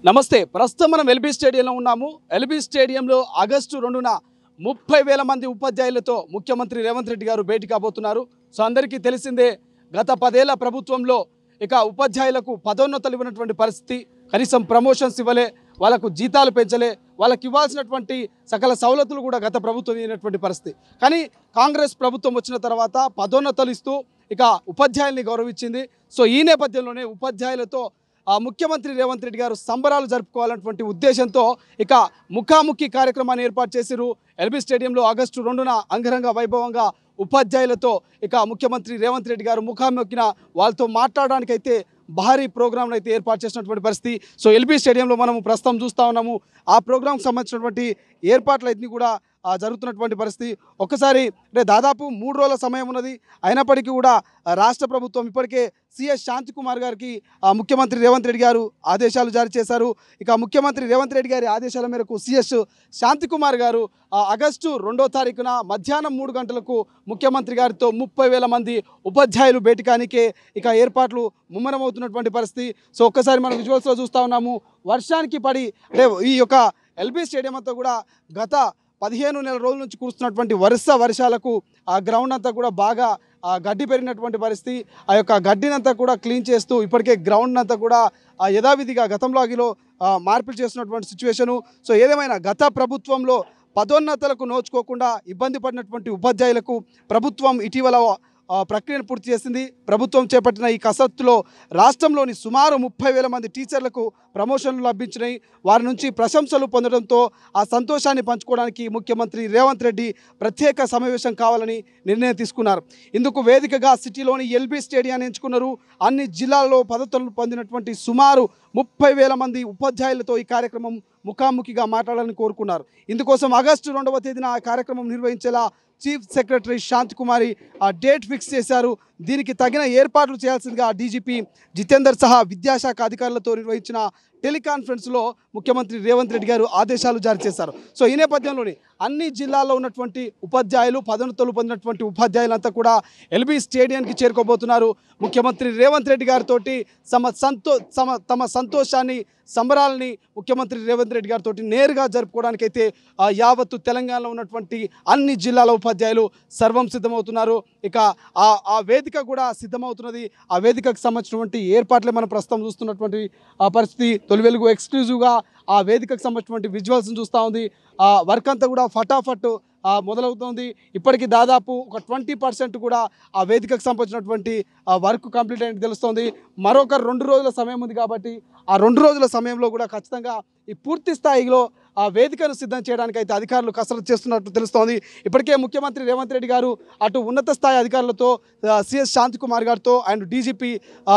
నమస్తే ప్రస్తుతం మనం ఎల్బీ స్టేడియంలో ఉన్నాము ఎల్బీ స్టేడియంలో ఆగస్టు రెండున ముప్పై వేల మంది ఉపాధ్యాయులతో ముఖ్యమంత్రి రేవంత్ రెడ్డి గారు భేటీ కాబోతున్నారు సో అందరికీ తెలిసిందే గత పదేళ్ల ప్రభుత్వంలో ఇక ఉపాధ్యాయులకు పదోన్నతలు ఇవ్వనటువంటి పరిస్థితి కనీసం ప్రమోషన్స్ ఇవ్వలే వాళ్ళకు జీతాలు పెంచలే వాళ్ళకి ఇవ్వాల్సినటువంటి సకల సవలతులు కూడా గత ప్రభుత్వం ఇవ్వనటువంటి పరిస్థితి కానీ కాంగ్రెస్ ప్రభుత్వం వచ్చిన తర్వాత పదోన్నతలు ఇస్తూ ఇక ఉపాధ్యాయుల్ని గౌరవించింది సో ఈ నేపథ్యంలోనే ఉపాధ్యాయులతో ఆ ముఖ్యమంత్రి రేవంత్ రెడ్డి గారు సంబరాలు జరుపుకోవాలన్నటువంటి ఉద్దేశంతో ఇక ముఖాముఖి కార్యక్రమాన్ని ఏర్పాటు చేసిరు ఎల్బీ స్టేడియంలో ఆగస్టు రెండున అంగరంగ వైభవంగా ఉపాధ్యాయులతో ఇక ముఖ్యమంత్రి రేవంత్ రెడ్డి గారు ముఖాముఖిన వాళ్ళతో మాట్లాడడానికైతే భారీ ప్రోగ్రాంను అయితే ఏర్పాటు చేసినటువంటి పరిస్థితి సో ఎల్బీ స్టేడియంలో మనము ప్రస్తుతం చూస్తూ ఉన్నాము ఆ ప్రోగ్రాంకి సంబంధించినటువంటి ఏర్పాట్లు అయితే కూడా ఆ, జరుగుతున్నటువంటి పరిస్థితి ఒక్కసారి అంటే దాదాపు మూడు రోజుల సమయం ఉన్నది అయినప్పటికీ కూడా ఆ, రాష్ట్ర ప్రభుత్వం ఇప్పటికే సిఎస్ శాంతి కుమార్ గారికి ఆ, ముఖ్యమంత్రి రేవంత్ రెడ్డి గారు ఆదేశాలు జారీ చేశారు ఇక ముఖ్యమంత్రి రేవంత్ రెడ్డి గారి ఆదేశాల మేరకు సిఎస్ శాంతి కుమార్ గారు ఆ, ఆగస్టు రెండో తారీఖున మధ్యాహ్నం మూడు గంటలకు ముఖ్యమంత్రి గారితో ముప్పై వేల మంది ఉపాధ్యాయులు భేటీకానికే ఇక ఏర్పాట్లు ముమ్మరమవుతున్నటువంటి పరిస్థితి సో ఒక్కసారి మనం విజువల్స్లో చూస్తూ ఉన్నాము వర్షానికి పడి అంటే ఈ యొక్క ఎల్బీ స్టేడియం అంతా కూడా గత పదిహేను నెలల రోజుల నుంచి కురుస్తున్నటువంటి వరుస వర్షాలకు ఆ గ్రౌండ్ అంతా కూడా బాగా ఆ గడ్డి పెరిగినటువంటి పరిస్థితి ఆ యొక్క గడ్డినంతా కూడా క్లీన్ చేస్తూ ఇప్పటికే గ్రౌండ్ అంతా కూడా ఆ యథావిధిగా గతంలాగిలో ఆ, మార్పులు చేస్తున్నటువంటి సిచ్యువేషను సో ఏదేమైనా గత ప్రభుత్వంలో పదోన్నతలకు నోచుకోకుండా ఇబ్బంది పడినటువంటి ఉపాధ్యాయులకు ప్రభుత్వం ఇటీవల ఆ, ప్రక్రియను పూర్తి చేసింది ప్రభుత్వం చేపట్టిన ఈ కసరత్తులో రాష్ట్రంలోని సుమారు ముప్పై వేల మంది టీచర్లకు ప్రమోషన్లు లభించినాయి వారి నుంచి ప్రశంసలు పొందడంతో ఆ సంతోషాన్ని పంచుకోవడానికి ముఖ్యమంత్రి రేవంత్ రెడ్డి ప్రత్యేక సమావేశం కావాలని నిర్ణయం తీసుకున్నారు ఇందుకు వేదికగా సిటీలోని ఎల్బీ స్టేడియాన్ని ఎంచుకున్నారు అన్ని జిల్లాల్లో పదతులు పొందినటువంటి సుమారు ముప్పై వేల మంది ఉపాధ్యాయులతో ఈ కార్యక్రమం ముఖాముఖిగా మాట్లాడాలని కోరుకున్నారు ఇందుకోసం ఆగస్టు రెండవ తేదీన ఆ కార్యక్రమం నిర్వహించేలా చీఫ్ సెక్రటరీ శాంత్ కుమారి ఆ డేట్ ఫిక్స్ చేశారు దీనికి తగిన ఏర్పాట్లు చేయాల్సిందిగా డీజీపీ జితేందర్ సహా విద్యాశాఖ అధికారులతో నిర్వహించిన టెలికాన్ఫరెన్స్లో ముఖ్యమంత్రి రేవంత్ రెడ్డి గారు ఆదేశాలు జారీ చేశారు సో ఈ నేపథ్యంలోని అన్ని జిల్లాల్లో ఉన్నటువంటి ఉపాధ్యాయులు పదోన్నతులు పొందినటువంటి ఉపాధ్యాయులంతా కూడా ఎల్బీ స్టేడియానికి చేరుకోబోతున్నారు ముఖ్యమంత్రి రేవంత్ రెడ్డి గారితో తమ సంతో తమ తమ సంతోషాన్ని సంబరాలని ముఖ్యమంత్రి రేవంత్ రెడ్డి గారితో నేరుగా జరుపుకోవడానికైతే ఆ, యావత్తు తెలంగాణలో ఉన్నటువంటి అన్ని జిల్లాల ఉపాధ్యాయులు సర్వం సిద్ధమవుతున్నారు ఇక ఆ ఆ వేదిక కూడా సిద్ధమవుతున్నది ఆ వేదికకు సంబంధించినటువంటి ఏర్పాట్లే మనం ప్రస్తుతం చూస్తున్నటువంటి ఆ పరిస్థితి తొలి వెలుగు ఎక్స్క్లూజివ్గా ఆ వేదికకు సంబంధించినటువంటి విజువల్స్ని చూస్తూ ఉంది ఆ వర్క్ అంతా కూడా ఫటాఫట్ ఆ, మొదలవుతోంది ఇప్పటికి దాదాపు ఒక ట్వంటీ పర్సెంట్ కూడా ఆ వేదికకు సంబంధించినటువంటి ఆ వర్క్ కంప్లీట్ అయినట్టు తెలుస్తోంది మరొక రెండు రోజుల సమయం ఉంది కాబట్టి ఆ రెండు రోజుల సమయంలో కూడా ఖచ్చితంగా ఈ పూర్తి స్థాయిలో ఆ వేదికను సిద్ధం చేయడానికి అయితే అధికారులు కసరత్తు చేస్తున్నట్టు తెలుస్తోంది ఇప్పటికే ముఖ్యమంత్రి రేవంత్ రెడ్డి గారు అటు ఉన్నత స్థాయి అధికారులతో సిఎస్ శాంతి కుమార్ గారితో అండ్ డీజీపీ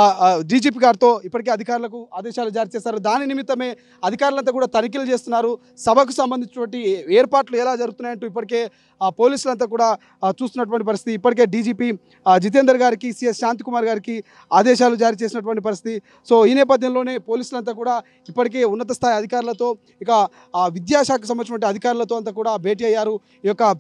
డీజీపీ గారితో ఇప్పటికే అధికారులకు ఆదేశాలు జారీ చేశారు దాని నిమిత్తమే అధికారులంతా కూడా తనిఖీలు చేస్తున్నారు సభకు సంబంధించినటువంటి ఏర్పాట్లు ఎలా జరుగుతున్నాయంటూ ఇప్పటికే ఆ పోలీసులంతా కూడా ఆ, చూస్తున్నటువంటి పరిస్థితి ఇప్పటికే డీజీపీ జితేందర్ గారికి సిఎస్ శాంతి కుమార్ గారికి ఆదేశాలు జారీ చేసినటువంటి పరిస్థితి సో ఈ నేపథ్యంలోనే పోలీసులంతా కూడా ఇప్పటికే ఉన్నత స్థాయి అధికారులతో ఇక ఆ విద్యాశాఖకు సంబంధించిన అధికారులతో అంతా కూడా భేటీ అయ్యారు ఈ యొక్క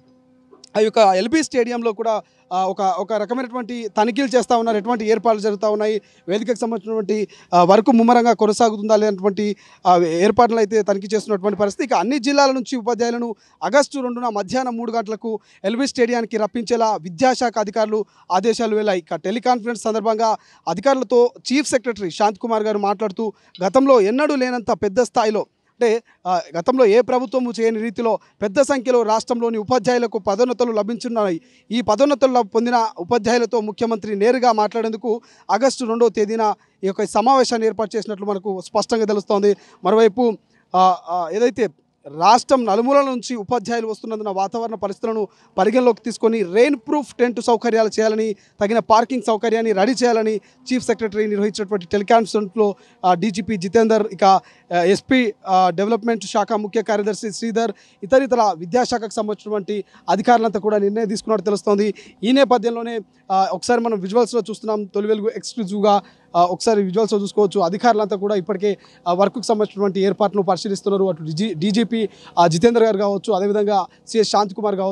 ఆ యొక్క ఎల్బీ స్టేడియంలో కూడా ఆ, ఒక ఒక రకమైనటువంటి తనిఖీలు చేస్తూ ఉన్నారు ఎటువంటి ఏర్పాట్లు జరుగుతూ ఉన్నాయి వేదికకు సంబంధించినటువంటి ఆ, వర్క్ ముమ్మరంగా కొనసాగుతుందా లేనటువంటి ఆ, ఏర్పాట్లు అయితే తనిఖీ చేస్తున్నటువంటి పరిస్థితి ఇక అన్ని జిల్లాల నుంచి ఉపాధ్యాయులను ఆగస్టు రెండున మధ్యాహ్నం మూడు గంటలకు ఎల్బీ స్టేడియానికి రప్పించేలా విద్యాశాఖ అధికారులు ఆదేశాలు వెళ్ళాయి ఇక టెలికాన్ఫరెన్స్ సందర్భంగా అధికారులతో చీఫ్ సెక్రటరీ శాంత్ కుమార్ గారు మాట్లాడుతూ గతంలో ఎన్నడూ లేనంత పెద్ద స్థాయిలో అంటే ఆ, గతంలో ఏ ప్రభుత్వము చేయని రీతిలో పెద్ద సంఖ్యలో రాష్ట్రంలోని ఉపాధ్యాయులకు పదోన్నతులు లభించున్నాయి ఈ పదోన్నతులు లబ్- పొందిన ఉపాధ్యాయులతో ముఖ్యమంత్రి నేరుగా మాట్లాడేందుకు ఆగస్టు రెండవ తేదీన ఈ యొక్క సమావేశాన్ని ఏర్పాటు చేసినట్లు మనకు స్పష్టంగా తెలుస్తోంది మరోవైపు ఆ, ఆ, ఏదైతే రాష్ట్రం నలుమూలల నుంచి ఉపాధ్యాయులు వస్తున్నందున వాతావరణ పరిస్థితులను పరిగణలోకి తీసుకొని రెయిన్ ప్రూఫ్ టెంట్ సౌకర్యాలు చేయాలని తగిన పార్కింగ్ సౌకర్యాన్ని రెడీ చేయాలని చీఫ్ సెక్రటరీ నిర్వహించినటువంటి టెలికాన్ఫరెన్స్లో డీజీపీ జితేందర్ ఇక ఎస్పీ డెవలప్మెంట్ శాఖ ముఖ్య కార్యదర్శి శ్రీధర్ ఇతర ఇతర విద్యాశాఖకు సంబంధించినటువంటి అధికారులంతా కూడా నిర్ణయం తీసుకున్నట్టు తెలుస్తోంది ఈ నేపథ్యంలోనే ఆ, ఒకసారి మనం విజువల్స్లో చూస్తున్నాం తొలి వెలుగు ఎక్స్క్లూజివ్గా ఆ, ఒకసారి విజువల్స్లో చూసుకోవచ్చు అధికారులంతా కూడా ఇప్పటికే ఆ వర్క్కు సంబంధించినటువంటి ఏర్పాట్లను పరిశీలిస్తున్నారు అటు డీజీ డీజీపీ జితేందర్ గారు కావచ్చు అదేవిధంగా సిఎస్ శాంత్ కుమార్ కావచ్చు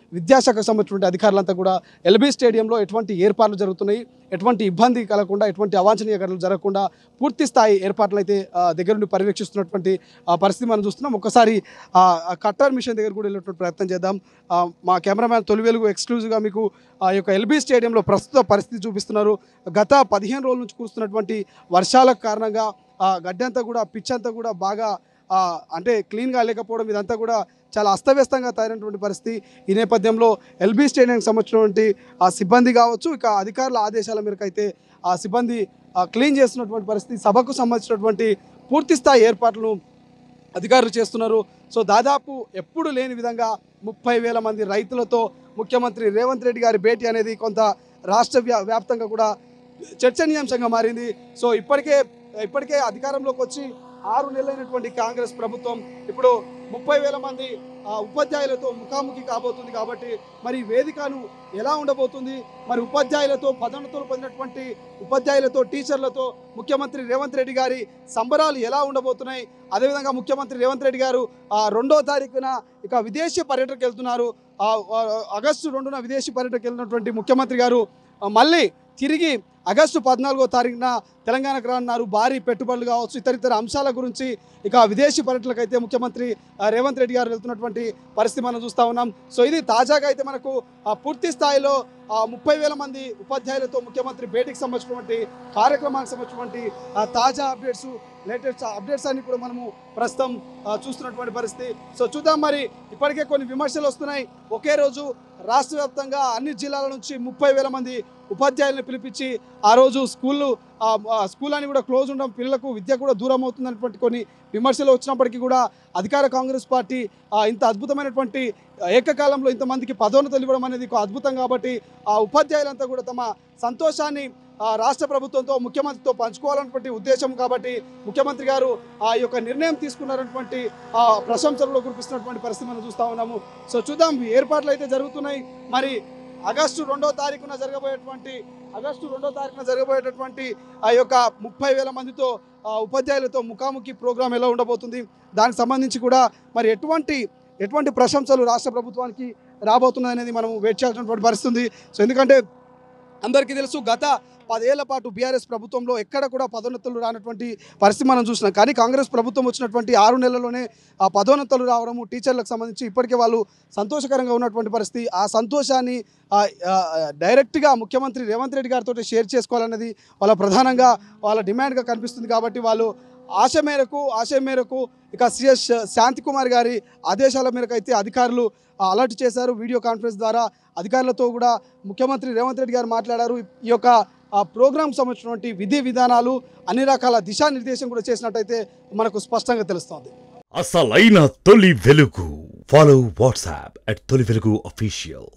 విద్యాశాఖకు సంబంధించిన అధికారులంతా కూడా ఎల్బీ స్టేడియంలో ఎటువంటి ఏర్పాట్లు జరుగుతున్నాయి ఎటువంటి ఇబ్బంది కలగకుండా ఎటువంటి అవాంఛనీయ ఘటనలు జరగకుండా పూర్తి స్థాయి ఏర్పాట్లు అయితే ఆ, దగ్గర నుండి పర్యవేక్షిస్తున్నటువంటి ఆ, పరిస్థితి మనం చూస్తున్నాం ఒకసారి ఆ, ఆ కట్టర్ మిషన్ దగ్గర కూడా వెళ్ళేటువంటి ప్రయత్నం చేద్దాం ఆ, మా కెమెరామ్యాన్ తొలి వెలుగు ఎక్స్క్లూజివ్గా మీకు ఆ యొక్క ఎల్బీ స్టేడియంలో ప్రస్తుత పరిస్థితి చూపిస్తున్నారు గత పదిహేను రోజుల నుంచి కురుస్తున్నటువంటి వర్షాల కారణంగా ఆ గడ్డంతా కూడా పిచ్ అంతా కూడా బాగా ఆ, అంటే క్లీన్గా లేకపోవడం ఇదంతా కూడా చాలా అస్తవ్యస్తంగా తయారైనటువంటి పరిస్థితి ఈ నేపథ్యంలో ఎల్బీ స్టేడియంకి సంబంధించినటువంటి ఆ సిబ్బంది కావచ్చు ఇక అధికారుల ఆదేశాల మేరకు అయితే ఆ సిబ్బంది ఆ, క్లీన్ చేస్తున్నటువంటి పరిస్థితి సభకు సంబంధించినటువంటి పూర్తి స్థాయి ఏర్పాట్లను అధికారులు చేస్తున్నారు సో దాదాపు ఎప్పుడు లేని విధంగా ముప్పై వేల మంది రైతులతో ముఖ్యమంత్రి రేవంత్ రెడ్డి గారి భేటీ అనేది కొంత రాష్ట్ర వ్యా వ్యాప్తంగా కూడా చర్చనీయాంశంగా మారింది సో ఇప్పటికే ఇప్పటికే అధికారంలోకి వచ్చి ఆరు నెలలైనటువంటి కాంగ్రెస్ ప్రభుత్వం ఇప్పుడు ముప్పై వేల మంది ఆ, ఉపాధ్యాయులతో ముఖాముఖి కాబోతుంది కాబట్టి మరి ఈ వేదికను ఎలా ఉండబోతుంది మరి ఉపాధ్యాయులతో పదోన్నతులు పొందినటువంటి ఉపాధ్యాయులతో టీచర్లతో ముఖ్యమంత్రి రేవంత్ రెడ్డి గారి సంబరాలు ఎలా ఉండబోతున్నాయి అదేవిధంగా ముఖ్యమంత్రి రేవంత్ రెడ్డి గారు ఆ, రెండో తారీఖున ఇక విదేశీ పర్యటనకు వెళ్తున్నారు ఆ, ఆ, ఆగస్టు రెండున విదేశీ పర్యటనకు వెళ్ళినటువంటి ముఖ్యమంత్రి గారు ఆ, మళ్ళీ తిరిగి ఆగస్టు పద్నాలుగో తారీఖున తెలంగాణకు రానున్నారు భారీ పెట్టుబడులు కావచ్చు ఇతర ఇతర అంశాల గురించి ఇక విదేశీ పర్యటనకు అయితే ముఖ్యమంత్రి ఆ, రేవంత్ రెడ్డి గారు వెళ్తున్నటువంటి పరిస్థితి మనం చూస్తూ ఉన్నాం సో ఇది తాజాగా అయితే మనకు ఆ, పూర్తి స్థాయిలో ఆ, ముప్పై వేల మంది ఉపాధ్యాయులతో ముఖ్యమంత్రి భేటీకి సంబంధించినటువంటి కార్యక్రమానికి సంబంధించినటువంటి ఆ, తాజా అప్డేట్స్ లేటెస్ట్ అప్డేట్స్ అన్ని కూడా మనము ప్రస్తుతం ఆ, చూస్తున్నటువంటి పరిస్థితి సో చూద్దాం మరి ఇప్పటికే కొన్ని విమర్శలు వస్తున్నాయి ఒకే రోజు రాష్ట్ర వ్యాప్తంగా అన్ని జిల్లాల నుంచి ముప్పై వేల మంది ఉపాధ్యాయులను పిలిపించి ఆ రోజు స్కూళ్ళు ఆ, ఆ స్కూల్ అని కూడా క్లోజ్ ఉండడం పిల్లలకు విద్య కూడా దూరం అవుతుందన్నటువంటి కొన్ని విమర్శలు వచ్చినప్పటికీ కూడా అధికార కాంగ్రెస్ పార్టీ ఆ, ఇంత అద్భుతమైనటువంటి ఏకకాలంలో ఇంతమందికి పదోన్నతులు ఇవ్వడం అనేది ఒక అద్భుతం కాబట్టి ఆ ఉపాధ్యాయులంతా కూడా తమ సంతోషాన్ని ఆ, రాష్ట్ర ప్రభుత్వంతో ముఖ్యమంత్రితో పంచుకోవాలన్నటువంటి ఉద్దేశం కాబట్టి ముఖ్యమంత్రి గారు ఆ యొక్క నిర్ణయం తీసుకున్నారన్నటువంటి ఆ ప్రశంసలు కూడా కురిపిస్తున్నటువంటి పరిస్థితి మనం చూస్తా ఉన్నాము సో చూద్దాం ఈ ఏర్పాట్లు అయితే జరుగుతున్నాయి మరి ఆగస్టు రెండో తారీఖున జరగబోయేటువంటి ఆగస్టు రెండో తారీఖున జరగబోయేటటువంటి ఆ యొక్క ముప్పై వేల మందితో ఆ, ఉపాధ్యాయులతో ముఖాముఖి ప్రోగ్రాం ఎలా ఉండబోతుంది దానికి సంబంధించి కూడా మరి ఎటువంటి ఎటువంటి ప్రశంసలు రాష్ట్ర ప్రభుత్వానికి రాబోతున్నాయి అనేది మనం వెయిట్ చేయాల్సినటువంటి పరిస్థితి ఉంది సో ఎందుకంటే అందరికీ తెలుసు గత పదేళ్ల పాటు బీఆర్ఎస్ ప్రభుత్వంలో ఎక్కడ కూడా పదోన్నతులు రానటువంటి పరిస్థితి మనం చూసినాం కానీ కాంగ్రెస్ ప్రభుత్వం వచ్చినటువంటి ఆరు నెలల్లోనే ఆ పదోన్నతులు రావడము టీచర్లకు సంబంధించి ఇప్పటికే వాళ్ళు సంతోషకరంగా ఉన్నటువంటి పరిస్థితి ఆ సంతోషాన్ని ఆ, ఆ, డైరెక్ట్గా ముఖ్యమంత్రి రేవంత్ రెడ్డి గారితో షేర్ చేసుకోవాలన్నది వాళ్ళ ప్రధానంగా వాళ్ళ డిమాండ్గా కనిపిస్తుంది కాబట్టి వాళ్ళు ఆశ మేరకు ఆశ మేరకు ఇక సిఎస్ శాంతికుమార్ గారి ఆదేశాల మేరకు అయితే అధికారులు ఆ, అలర్ట్ చేశారు వీడియో కాన్ఫరెన్స్ ద్వారా అధికారులతో కూడా ముఖ్యమంత్రి రేవంత్ రెడ్డి గారు మాట్లాడారు ఈ యొక్క ఆ ప్రోగ్రామ్ సంబంధించినటువంటి విధి విధానాలు అన్ని రకాల దిశానిర్దేశం కూడా చేసినట్టయితే మనకు స్పష్టంగా తెలుస్తోంది అసలైన తొలి వెలుగు ఫాలో వాట్సాప్ అట్ తొలి వెలుగు అఫీషియల్